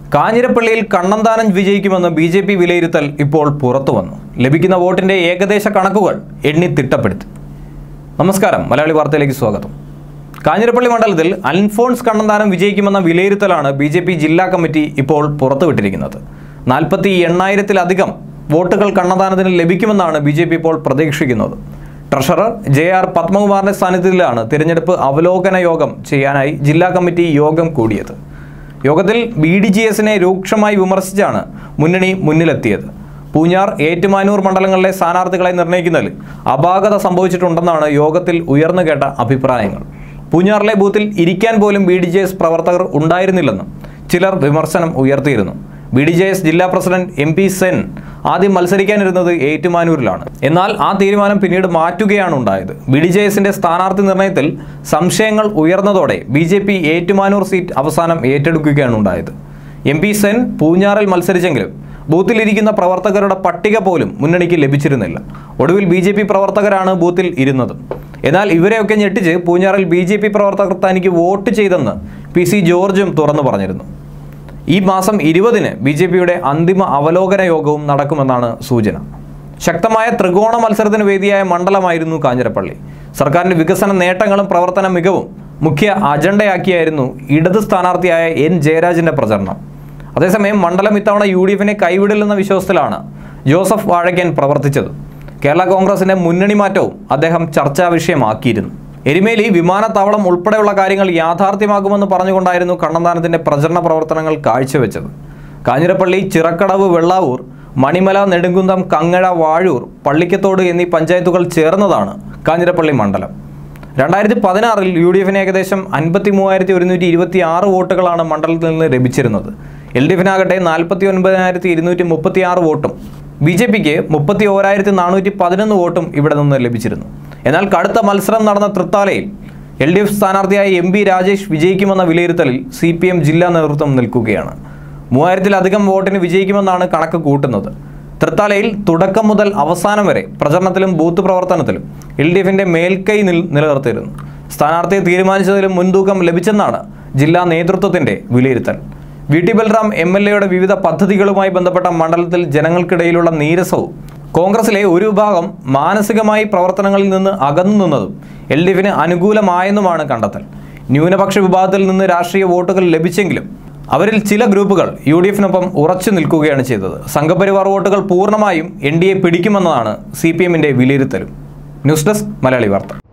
കാഞ്ഞിരപ്പള്ളിയിൽ കണ്ണന്താനം വിജയിക്കുമെന്ന് B J P വിലയിരുത്തൽ ഇപ്പോൾ പുറത്തു വന്നു ലഭിക്കുന്ന വോട്ടിന്റെ ഏകദേശ കണക്കുകൾ എണ്ണി തിട്ടപ്പെടുത്തി നമസ്കാരം മലയാളി വാർത്തയിലേക്ക് സ്വാഗതം കാഞ്ഞിരപ്പള്ളി മണ്ഡലത്തിൽ അൽഫോൺസ് കണ്ണന്താനം വിജയിക്കുമെന്ന വിലയിരുത്തലാണ് ബി ജെ പി ജില്ലാ കമ്മിറ്റി ഇപ്പോൾ പുറത്തുവിട്ടിരിക്കുന്നത് നാൽപ്പത്തി എണ്ണായിരത്തിലധികം വോട്ടുകൾ കണ്ണന്താനത്തിന് ലഭിക്കുമെന്നാണ് ബി ജെ പി ഇപ്പോൾ പ്രതീക്ഷിക്കുന്നത് ട്രഷറർ ജെ ആർ പത്മകുമാറിന്റെ സാന്നിധ്യത്തിലാണ് തിരഞ്ഞെടുപ്പ് അവലോകന യോഗം ചെയ്യാനായി ജില്ലാ കമ്മിറ്റി യോഗം കൂടിയത് യോഗത്തിൽ ബി ഡി ജി എസിനെ രൂക്ഷമായി വിമർശിച്ചാണ് മുന്നണി മുന്നിലെത്തിയത് പൂഞ്ഞാർ ഏറ്റുമാനൂർ മണ്ഡലങ്ങളിലെ സ്ഥാനാർത്ഥികളെ നിർണ്ണയിക്കുന്നതിൽ അപാകത സംഭവിച്ചിട്ടുണ്ടെന്നാണ് യോഗത്തിൽ ഉയർന്നു കേട്ട അഭിപ്രായങ്ങൾ പൂഞ്ഞാറിലെ ബൂത്തിൽ ഇരിക്കാൻ പോലും ബി ഡി ജെ എസ് പ്രവർത്തകർ ഉണ്ടായിരുന്നില്ലെന്നും ചിലർ വിമർശനം ഉയർത്തിയിരുന്നു ബി ഡി ജെ എസ് ജില്ലാ പ്രസിഡന്റ് എം പി സെൻ ആദ്യം മത്സരിക്കാനിരുന്നത് ഏറ്റുമാനൂരിലാണ് എന്നാൽ ആ തീരുമാനം പിന്നീട് മാറ്റുകയാണ് ഉണ്ടായത് ബി ഡി ജെ എസിന്റെ സ്ഥാനാർത്ഥി നിർണയത്തിൽ സംശയങ്ങൾ ഉയർന്നതോടെ B J P Ettumanoor seat അവസാനം ഏറ്റെടുക്കുകയാണ് ഉണ്ടായത് എം പി സെൻ പൂഞ്ഞാറിൽ മത്സരിച്ചെങ്കിലും ബൂത്തിലിരിക്കുന്ന പ്രവർത്തകരുടെ പട്ടിക പോലും മുന്നണിക്ക് ലഭിച്ചിരുന്നില്ല ഒടുവിൽ ബി ജെ പി പ്രവർത്തകരാണ് ബൂത്തിൽ ഇരുന്നത് എന്നാൽ ഇവരെയൊക്കെ ഞെട്ടിച്ച് പൂഞ്ഞാറിൽ ബി ജെ പി പ്രവർത്തകർ തനിക്ക് വോട്ട് ചെയ്തെന്ന് പി സി ജോർജും തുറന്നു പറഞ്ഞിരുന്നു ഈ മാസം ഇരുപതിന് ബി ജെ പിയുടെ അന്തിമ അവലോകന യോഗവും നടക്കുമെന്നാണ് സൂചന ശക്തമായ ത്രികോണ മത്സരത്തിന് വേദിയായ മണ്ഡലമായിരുന്നു കാഞ്ഞിരപ്പള്ളി സർക്കാരിന്റെ വികസന നേട്ടങ്ങളും പ്രവർത്തന മികവും മുഖ്യ അജണ്ടയാക്കിയായിരുന്നു ഇടത് സ്ഥാനാർത്ഥിയായ എൻ ജയരാജന്റെ പ്രചരണം അതേസമയം മണ്ഡലം ഇത്തവണ യു ഡി എഫിനെ കൈവിടില്ലെന്ന വിശ്വാസത്തിലാണ് ജോസഫ് വാഴയ്ക്കൻ പ്രവർത്തിച്ചത് കേരള കോൺഗ്രസിന്റെ മുന്നണി മാറ്റവും അദ്ദേഹം ചർച്ചാ വിഷയമാക്കിയിരുന്നു എരുമേലി വിമാനത്താവളം ഉൾപ്പെടെയുള്ള കാര്യങ്ങൾ യാഥാർത്ഥ്യമാകുമെന്ന് പറഞ്ഞുകൊണ്ടായിരുന്നു കണ്ണന്താനത്തിന്റെ പ്രചരണ പ്രവർത്തനങ്ങൾ കാഴ്ചവെച്ചത് കാഞ്ഞിരപ്പള്ളി ചിറക്കടവ് വെള്ളാവൂർ മണിമല നെടുങ്കുന്നം കങ്ങഴ വാഴൂർ പള്ളിക്കത്തോട് എന്നീ പഞ്ചായത്തുകൾ ചേർന്നതാണ് കാഞ്ഞിരപ്പള്ളി മണ്ഡലം രണ്ടായിരത്തി പതിനാറിൽ യു ഡി എഫിന് ഏകദേശം അൻപത്തി മൂവായിരത്തി ഒരുന്നൂറ്റി ഇരുപത്തി ആറ് വോട്ടുകളാണ് മണ്ഡലത്തിൽ നിന്ന് ലഭിച്ചിരുന്നത് എൽ ഡി എഫിനാകട്ടെ നാൽപ്പത്തി ഒൻപതിനായിരത്തി ഇരുന്നൂറ്റി മുപ്പത്തി ആറ് വോട്ടും ബി ജെ പിക്ക് മുപ്പത്തി ഓരായിരത്തി നാനൂറ്റി പതിനൊന്ന് വോട്ടും ഇവിടെ നിന്ന് ലഭിച്ചിരുന്നു എന്നാൽ കടുത്ത മത്സരം നടന്ന തൃത്താലയിൽ എൽ ഡി എഫ് സ്ഥാനാർത്ഥിയായ എം പി രാജേഷ് വിജയിക്കുമെന്ന വിലയിരുത്തലിൽ സി പി എം ജില്ലാ നേതൃത്വം നിൽക്കുകയാണ് മൂവായിരത്തിലധികം വോട്ടിന് വിജയിക്കുമെന്നാണ് കണക്ക് കൂട്ടുന്നത് തൃത്താലയിൽ തുടക്കം മുതൽ അവസാനം വരെ പ്രചരണത്തിലും ബൂത്ത് പ്രവർത്തനത്തിലും എൽ ഡി എഫിന്റെ മേൽക്കൈ നിൽ നിലനിർത്തിയിരുന്നു സ്ഥാനാർത്ഥിയെ തീരുമാനിച്ചതിലും മുൻതൂക്കം ലഭിച്ചെന്നാണ് ജില്ലാ നേതൃത്വത്തിന്റെ വിലയിരുത്തൽ V T Balram M L എയുടെ വിവിധ പദ്ധതികളുമായി ബന്ധപ്പെട്ട മണ്ഡലത്തിൽ ജനങ്ങൾക്കിടയിലുള്ള നീരസവും കോൺഗ്രസിലെ ഒരു വിഭാഗം മാനസികമായി പ്രവർത്തനങ്ങളിൽ നിന്ന് അകന്നു നിന്നതും എൽ ഡി എഫിന് അനുകൂലമായെന്നുമാണ് കണ്ടെത്തൽ ന്യൂനപക്ഷ വിഭാഗത്തിൽ നിന്ന് രാഷ്ട്രീയ വോട്ടുകൾ ലഭിച്ചെങ്കിലും അവരിൽ ചില ഗ്രൂപ്പുകൾ യു ഡി എഫിനൊപ്പം ഉറച്ചു നിൽക്കുകയാണ് ചെയ്തത് സംഘപരിവാർ വോട്ടുകൾ പൂർണ്ണമായും എൻ ഡി എ പിടിക്കുമെന്നതാണ് സി പി എമ്മിന്റെ വിലയിരുത്തലും ന്യൂസ് ഡെസ്ക് മലയാളി വാർത്ത